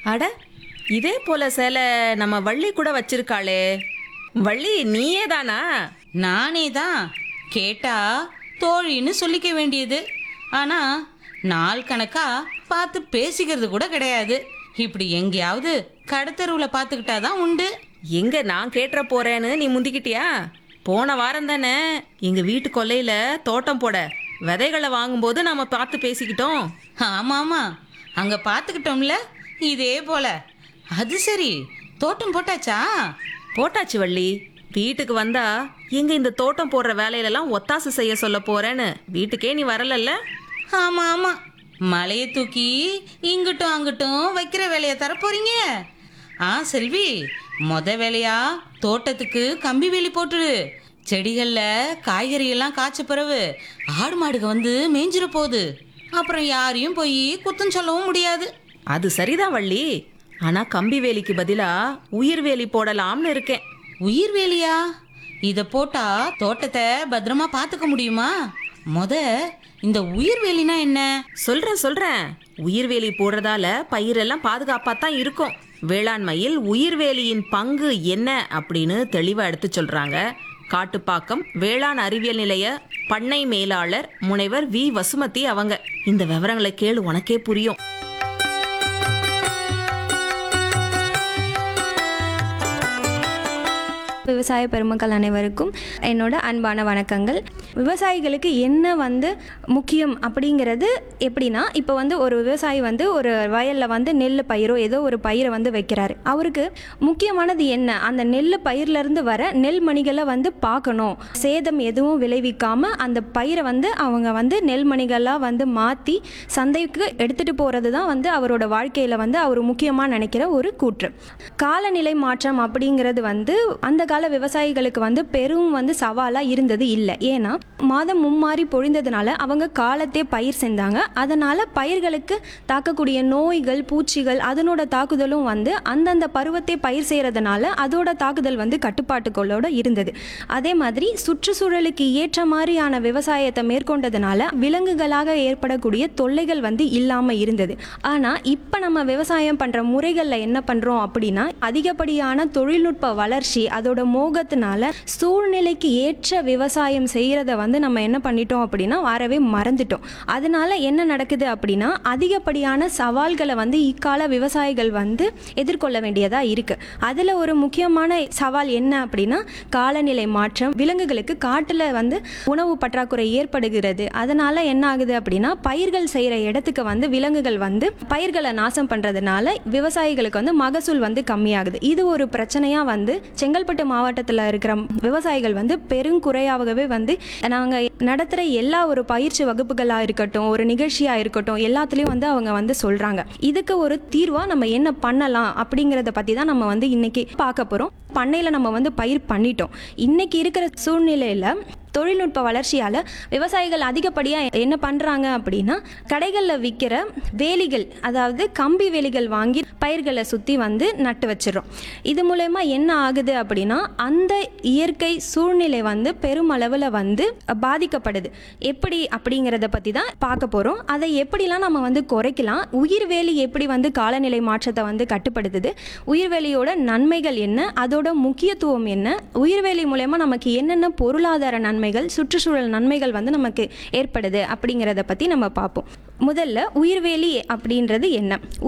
அட இதே போல சேலை நம்ம வள்ளி கூட வச்சிருக்காளே வள்ளி நீயே தானா நானே தான் கேட்டா தோழின்னு சொல்லிக்க வேண்டியது ஆனா நாள் கணக்கா பார்த்து பேசிக்கிறது கூட கிடையாது இப்படி எங்கேயாவது கடத்தருவில் பார்த்துக்கிட்டாதான் உண்டு எங்க நான் கேட்டுற போறேன்னு நீ முந்திக்கிட்டியா போன வாரம் தானே எங்க வீட்டு கொல்லையில தோட்டம் போட விதைகளை வாங்கும்போது நாம பார்த்து பேசிக்கிட்டோம் ஆமா ஆமா அங்க பார்த்துக்கிட்டோம்ல இதே போல அது சரி தோட்டம் போட்டாச்சா போட்டாச்சு வள்ளி வீட்டுக்கு வந்தா எங்க இந்த தோட்டம் போடுற வேலையிலலாம் ஒத்தாசை செய்ய சொல்ல போறேன்னு வீட்டுக்கே நீ வரலல்ல ஆமா ஆமா மலையை தூக்கி இங்கிட்டும் அங்கிட்டும் வைக்கிற வேலையை தரப்போறீங்க ஆ செல்வி மொத வேலையா தோட்டத்துக்கு கம்பி வேலி போட்டுடு செடிகள்ல காய்கறி எல்லாம் காய்ச்ச பிறகு ஆடு மாடுக வந்து மேய்ஞ்சிர போகுது அப்புறம் யாரையும் போய் குத்தம் சொல்லவும் முடியாது அது சரிதான் வள்ளி ஆனா கம்பி வேலிக்கு பதிலா உயிர் வேலி போடலாம்னு இருக்கேன் உயிர் வேலியா இத போட்டா தோட்டத்தை பத்திரமா பாத்துக்க முடியுமா மொத இந்த உயிர் வேலினா என்ன சொல்றேன் சொல்றேன் உயிர்வேலி போடுறதால பயிரெல்லாம் பாதுகாப்பா தான் இருக்கும் வேளாண்மையில் உயிர்வேலியின் பங்கு என்ன அப்படின்னு தெளிவா எடுத்து சொல்றாங்க காட்டுப்பாக்கம் வேளாண் அறிவியல் நிலைய பண்ணை மேலாளர் முனைவர் வி வசுமதி அவங்க இந்த விவரங்களை கேளு உனக்கே புரியும் விவசாய பெருமக்கள் அனைவருக்கும் என்னோட அன்பான வணக்கங்கள் விவசாயிகளுக்கு என்ன வந்து முக்கியம் அப்படிங்கிறது எப்படின்னா இப்போ வந்து ஒரு விவசாயி வந்து ஒரு வயலில் வந்து நெல் பயிரோ ஏதோ ஒரு பயிரை வந்து வைக்கிறாரு அவருக்கு முக்கியமானது என்ன அந்த நெல் பயிர்லேருந்து வர நெல் மணிகளை வந்து பார்க்கணும் சேதம் எதுவும் விளைவிக்காம அந்த பயிரை வந்து அவங்க வந்து நெல் மணிகளாக வந்து மாற்றி சந்தைக்கு எடுத்துகிட்டு போகிறது தான் வந்து அவரோட வாழ்க்கையில் வந்து அவர் முக்கியமாக நினைக்கிற ஒரு கூற்று காலநிலை மாற்றம் அப்படிங்கிறது வந்து அந்த கால விவசாயிகளுக்கு வந்து பெரும் வந்து சவாலாக இருந்தது இல்லை ஏன்னா மாதம் மும்மாறி பொழிந்ததுனால அவங்க காலத்தே பயிர் செஞ்சாங்க அதனால் பயிர்களுக்கு தாக்கக்கூடிய நோய்கள் பூச்சிகள் அதனோட தாக்குதலும் வந்து அந்தந்த பருவத்தை பயிர் செய்கிறதுனால அதோட தாக்குதல் வந்து கட்டுப்பாட்டுக்குள்ளோட இருந்தது அதே மாதிரி சுற்றுச்சூழலுக்கு ஏற்ற மாதிரியான விவசாயத்தை மேற்கொண்டதுனால விலங்குகளாக ஏற்படக்கூடிய தொல்லைகள் வந்து இல்லாமல் இருந்தது ஆனால் இப்போ நம்ம விவசாயம் பண்ணுற முறைகளில் என்ன பண்ணுறோம் அப்படின்னா அதிகப்படியான தொழில்நுட்ப வளர்ச்சி அதோட மோகத்தினால சூழ்நிலைக்கு ஏற்ற விவசாயம் செய்கிறத வந்து நம்ம என்ன பண்ணிட்டோம் அப்படின்னா வரவே மறந்துட்டோம் அதனால என்ன நடக்குது அப்படின்னா அதிகப்படியான சவால்களை வந்து இக்கால விவசாயிகள் வந்து எதிர்கொள்ள வேண்டியதாக இருக்குது அதில் ஒரு முக்கியமான சவால் என்ன அப்படின்னா காலநிலை மாற்றம் விலங்குகளுக்கு காட்டில் வந்து உணவு பற்றாக்குறை ஏற்படுகிறது அதனால என்ன ஆகுது அப்படின்னா பயிர்கள் செய்கிற இடத்துக்கு வந்து விலங்குகள் வந்து பயிர்களை நாசம் பண்ணுறதுனால விவசாயிகளுக்கு வந்து மகசூல் வந்து கம்மியாகுது இது ஒரு பிரச்சனையாக வந்து செங்கல்பட்டு மாவட்டத்தில் இருக்கிற விவசாயிகள் வந்து பெருங்குறையாகவே வந்து நாங்கள் நடத்துகிற எல்லா ஒரு பயிற்சி வகுப்புகளாக இருக்கட்டும் ஒரு நிகழ்ச்சியாக இருக்கட்டும் எல்லாத்துலேயும் வந்து அவங்க வந்து சொல்கிறாங்க இதுக்கு ஒரு தீர்வாக நம்ம என்ன பண்ணலாம் அப்படிங்கிறத பற்றி தான் நம்ம வந்து இன்னைக்கு பார்க்க போகிறோம் பண்ணையில் நம்ம வந்து பயிர் பண்ணிட்டோம் இன்னைக்கு இருக்கிற சூழ்நிலையில் தொழில்நுட்ப வளர்ச்சியால் விவசாயிகள் அதிகப்படியாக என்ன பண்ணுறாங்க அப்படின்னா கடைகளில் விற்கிற வேலிகள் அதாவது கம்பி வேலிகள் வாங்கி பயிர்களை சுற்றி வந்து நட்டு வச்சிடுறோம் இது மூலயமா என்ன ஆகுது அப்படின்னா அந்த இயற்கை சூழ்நிலை வந்து பெருமளவில் வந்து பாதிக்கப்படுது எப்படி அப்படிங்கிறத பற்றி தான் பார்க்க போகிறோம் அதை எப்படிலாம் நம்ம வந்து குறைக்கலாம் உயிர்வேலி எப்படி வந்து காலநிலை மாற்றத்தை வந்து கட்டுப்படுத்துது உயிர்வேலியோட நன்மைகள் என்ன அதோட முக்கியத்துவம் என்ன உயிர்வேலி மூலயமா நமக்கு என்னென்ன பொருளாதார நன்மைகள் சுற்றுச்சூழல் நன்மைகள் வந்து நமக்கு ஏற்படுது அப்படிங்கிறத பற்றி நம்ம பார்ப்போம் முதல்ல உயிர்வேலி அப்படின்றது என்ன